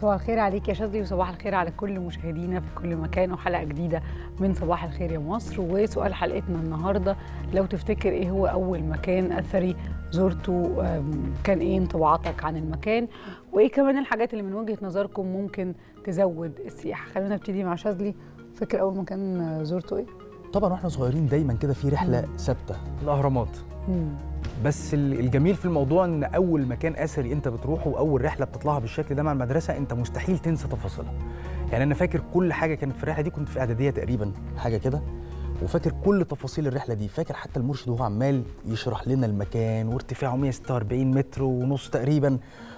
صباح الخير عليك يا شاذلي وصباح الخير على كل مشاهدينا في كل مكان وحلقه جديده من صباح الخير يا مصر وسؤال حلقتنا النهارده لو تفتكر ايه هو اول مكان اثري زرته كان ايه انطباعاتك عن المكان وايه كمان الحاجات اللي من وجهه نظركم ممكن تزود السياحه خلينا نبتدي مع شاذلي فاكر اول مكان زرته ايه طبعا واحنا صغيرين دايما كده في رحله ثابته الاهرامات مم. بس الجميل في الموضوع ان اول مكان اثري انت بتروحه واول رحله بتطلعها بالشكل ده مع المدرسه انت مستحيل تنسى تفاصيلها يعني انا فاكر كل حاجه كانت في الرحله دي كنت في اعداديه تقريبا حاجه كده وفاكر كل تفاصيل الرحله دي فاكر حتى المرشد وهو عمال يشرح لنا المكان وارتفاعه 146 متر ونص تقريبا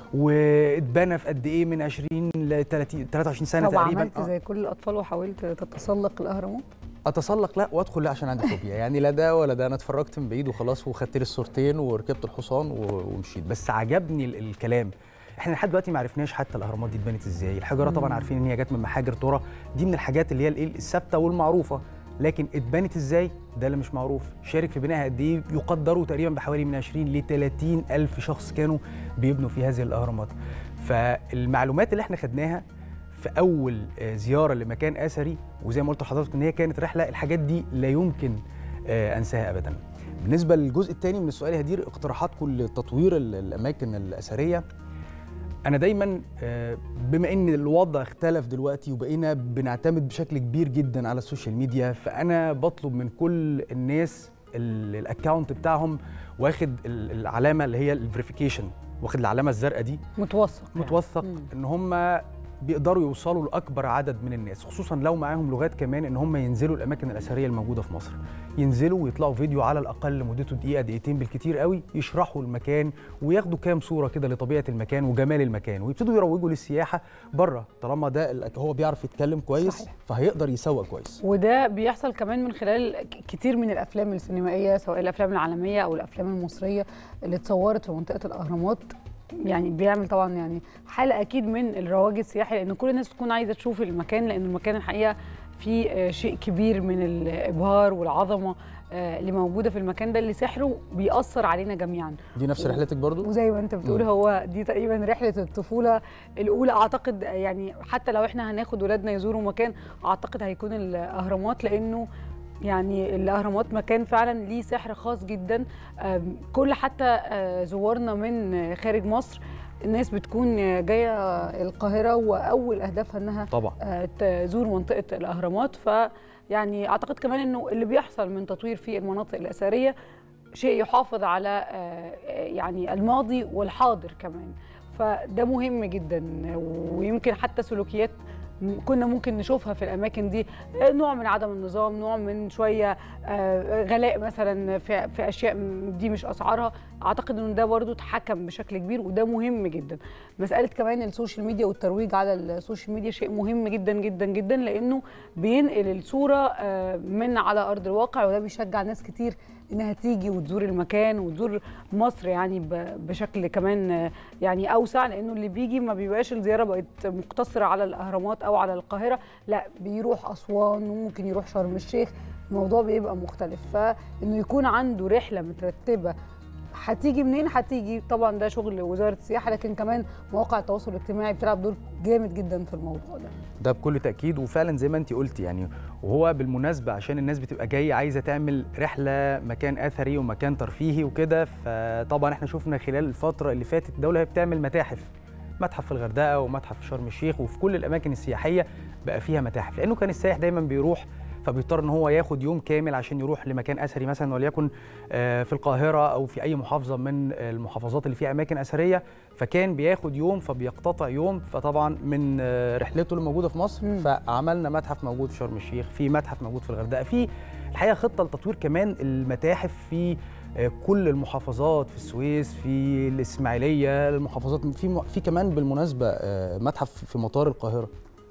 واتبنى في قد ايه من 20 ل 30 23 سنه طب تقريبا عملت زي كل الاطفال وحاولت تتسلق الاهرامات اتسلق لا وادخل لا عشان عندي فوبيا يعني لا ده ولا ده انا اتفرجت من بعيد وخلاص وخدت لي الصورتين وركبت الحصان ومشيت بس عجبني الكلام احنا لحد دلوقتي ما عرفناش حتى الاهرامات دي اتبنت ازاي الحجاره طبعا عارفين ان هي جت من محاجر ترى دي من الحاجات اللي هي الايه الثابته والمعروفه لكن اتبنت ازاي ده اللي مش معروف شارك في بنائها قد ايه يقدروا تقريبا بحوالي من 20 ل 30 الف شخص كانوا بيبنوا في هذه الاهرامات فالمعلومات اللي احنا خدناها في اول زياره لمكان اثري وزي ما قلت لحضرتك ان هي كانت رحله الحاجات دي لا يمكن انساها ابدا بالنسبه للجزء الثاني من السؤال هدير اقتراحاتكم لتطوير الاماكن الاثريه انا دايما بما ان الوضع اختلف دلوقتي وبقينا بنعتمد بشكل كبير جدا على السوشيال ميديا فانا بطلب من كل الناس الاكونت بتاعهم واخد العلامه اللي هي الفيريفيكيشن واخد العلامه الزرقاء دي متوثق متوثق يعني. ان هم بيقدروا يوصلوا لاكبر عدد من الناس خصوصا لو معاهم لغات كمان ان هم ينزلوا الاماكن الاثريه الموجوده في مصر ينزلوا ويطلعوا فيديو على الاقل مدته دقيقه دقيقتين بالكتير قوي يشرحوا المكان وياخدوا كام صوره كده لطبيعه المكان وجمال المكان ويبتدوا يروجوا للسياحه بره طالما ده هو بيعرف يتكلم كويس صحيح. فهيقدر يسوق كويس وده بيحصل كمان من خلال كتير من الافلام السينمائيه سواء الافلام العالميه او الافلام المصريه اللي اتصورت في منطقه الاهرامات يعني بيعمل طبعا يعني حاله اكيد من الرواج السياحي لان كل الناس بتكون عايزه تشوف المكان لان المكان الحقيقه فيه شيء كبير من الابهار والعظمه اللي موجوده في المكان ده اللي سحره بيأثر علينا جميعا دي نفس رحلتك برضو وزي ما انت بتقول هو دي تقريبا رحله الطفوله الاولى اعتقد يعني حتى لو احنا هناخد ولادنا يزوروا مكان اعتقد هيكون الاهرامات لانه يعني الاهرامات مكان فعلا ليه سحر خاص جدا كل حتى زوارنا من خارج مصر الناس بتكون جايه القاهره واول اهدافها انها طبعا تزور منطقه الاهرامات فيعني اعتقد كمان انه اللي بيحصل من تطوير في المناطق الاثريه شيء يحافظ على يعني الماضي والحاضر كمان فده مهم جدا ويمكن حتى سلوكيات كنا ممكن نشوفها في الاماكن دي نوع من عدم النظام نوع من شويه غلاء مثلا في, في اشياء دي مش اسعارها اعتقد ان ده برضو اتحكم بشكل كبير وده مهم جدا مساله كمان السوشيال ميديا والترويج على السوشيال ميديا شيء مهم جدا جدا جدا لانه بينقل الصوره من على ارض الواقع وده بيشجع ناس كتير انها تيجي وتزور المكان وتزور مصر يعني بشكل كمان يعني اوسع لانه اللي بيجي ما بيبقاش الزياره بقت مقتصره على الاهرامات او على القاهره لا بيروح اسوان وممكن يروح شرم الشيخ الموضوع بيبقى مختلف فانه يكون عنده رحله مترتبه هتيجي منين هتيجي طبعا ده شغل وزاره السياحه لكن كمان مواقع التواصل الاجتماعي بتلعب دور جامد جدا في الموضوع ده ده بكل تاكيد وفعلا زي ما انت قلتي يعني وهو بالمناسبه عشان الناس بتبقى جايه عايزه تعمل رحله مكان اثري ومكان ترفيهي وكده فطبعا احنا شفنا خلال الفتره اللي فاتت الدوله بتعمل متاحف متحف في الغردقه ومتحف في شرم الشيخ وفي كل الاماكن السياحيه بقى فيها متاحف لانه كان السائح دايما بيروح فبيضطر ان هو ياخد يوم كامل عشان يروح لمكان اثري مثلا وليكن في القاهره او في اي محافظه من المحافظات اللي فيها اماكن اثريه فكان بياخد يوم فبيقتطع يوم فطبعا من رحلته اللي موجوده في مصر م. فعملنا متحف موجود في شرم الشيخ في متحف موجود في الغردقه في الحقيقه خطه لتطوير كمان المتاحف في كل المحافظات في السويس في الاسماعيليه المحافظات في في كمان بالمناسبه متحف في مطار القاهره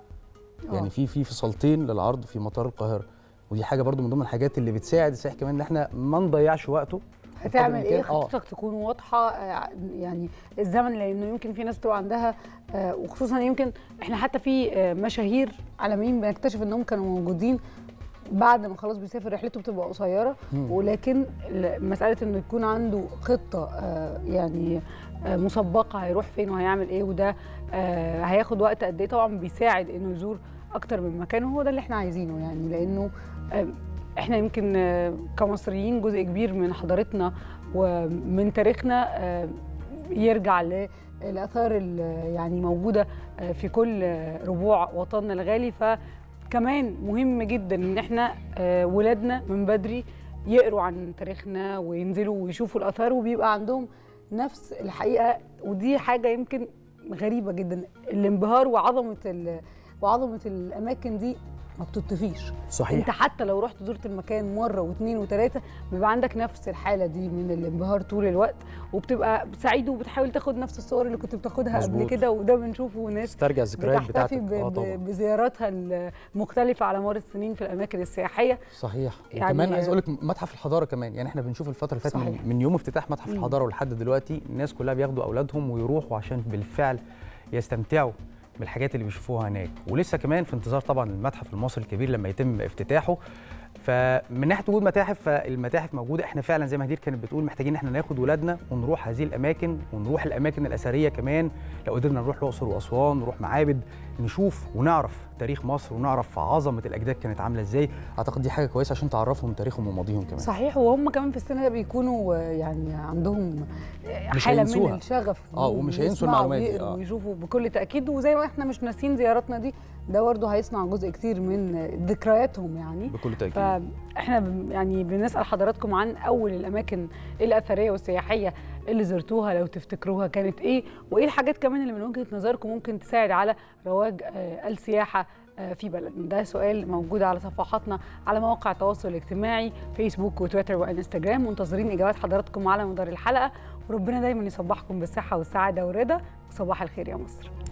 يعني في في فصلتين للعرض في مطار القاهره ودي حاجه برضو من ضمن الحاجات اللي بتساعد السائح كمان ان احنا ما نضيعش وقته هتعمل ايه خطتك تكون واضحه يعني الزمن لانه يمكن في ناس تبقى عندها وخصوصا يمكن احنا حتى في مشاهير عالميين بنكتشف انهم كانوا موجودين بعد ما خلاص بيسافر رحلته بتبقى قصيره مم. ولكن ال- مساله انه يكون عنده خطه آه، يعني آه، مسبقه هيروح فين وهيعمل ايه وده آه، هياخد وقت قد ايه طبعا بيساعد انه يزور اكتر من مكان وهو ده اللي احنا عايزينه يعني لانه آه، احنا يمكن آه، كمصريين جزء كبير من حضارتنا ومن تاريخنا آه، يرجع للاثار اللي يعني موجوده آه، في كل آه، ربوع وطننا الغالي فكمان مهم جدا ان احنا آه، ولادنا من بدري يقروا عن تاريخنا وينزلوا ويشوفوا الاثار وبيبقى عندهم نفس الحقيقه ودي حاجه يمكن غريبه جدا الانبهار وعظمه ال- وعظمه الاماكن دي ما بتطفيش صحيح انت حتى لو رحت زرت المكان مره واثنين وثلاثه بيبقى عندك نفس الحاله دي من الانبهار طول الوقت وبتبقى سعيد وبتحاول تاخد نفس الصور اللي كنت بتاخدها قبل مظبوط. كده وده بنشوفه ناس استرجع الذكريات بتحتفي بتاعتك ب- اه ب- طبعا بزياراتها المختلفه على مر السنين في الاماكن السياحيه صحيح يعني- وكمان عايز اقول لك متحف الحضاره كمان يعني احنا بنشوف الفتره اللي فاتت من, صحيح. من يوم افتتاح متحف مم. الحضاره ولحد دلوقتي الناس كلها بياخدوا اولادهم ويروحوا عشان بالفعل يستمتعوا بالحاجات اللي بيشوفوها هناك ولسه كمان في انتظار طبعا المتحف المصري الكبير لما يتم افتتاحه فمن ناحيه وجود متاحف فالمتاحف موجوده احنا فعلا زي ما هدير كانت بتقول محتاجين ان احنا ناخد ولادنا ونروح هذه الاماكن ونروح الاماكن الاثريه كمان لو قدرنا نروح الاقصر واسوان نروح معابد نشوف ونعرف تاريخ مصر ونعرف عظمه الاجداد كانت عامله ازاي اعتقد دي حاجه كويسه عشان تعرفهم تاريخهم وماضيهم كمان صحيح وهم كمان في السن ده بيكونوا آه، يعني عندهم آه، مش حاله من هينسوها. الشغف آه، إنهم ومش هينسوا يسمعوا المعلومات دي، ويقروا آه. ويشوفوا بكل تاكيد وزي ما احنا مش ناسيين زياراتنا دي ده برضه هيصنع جزء كتير من آه، ذكرياتهم يعني بكل تاكيد فاحنا ب- يعني بنسال حضراتكم عن اول الاماكن الاثريه والسياحيه اللي زرتوها لو تفتكروها كانت ايه وايه الحاجات كمان اللي من وجهه نظركم ممكن تساعد على رواج آه، السياحه آه، في بلدنا ده سؤال موجود على صفحاتنا على مواقع التواصل الاجتماعي فيسبوك وتويتر وانستجرام منتظرين اجابات حضراتكم على مدار الحلقه وربنا دايما يصبحكم بالصحه والسعاده والرضا وصباح الخير يا مصر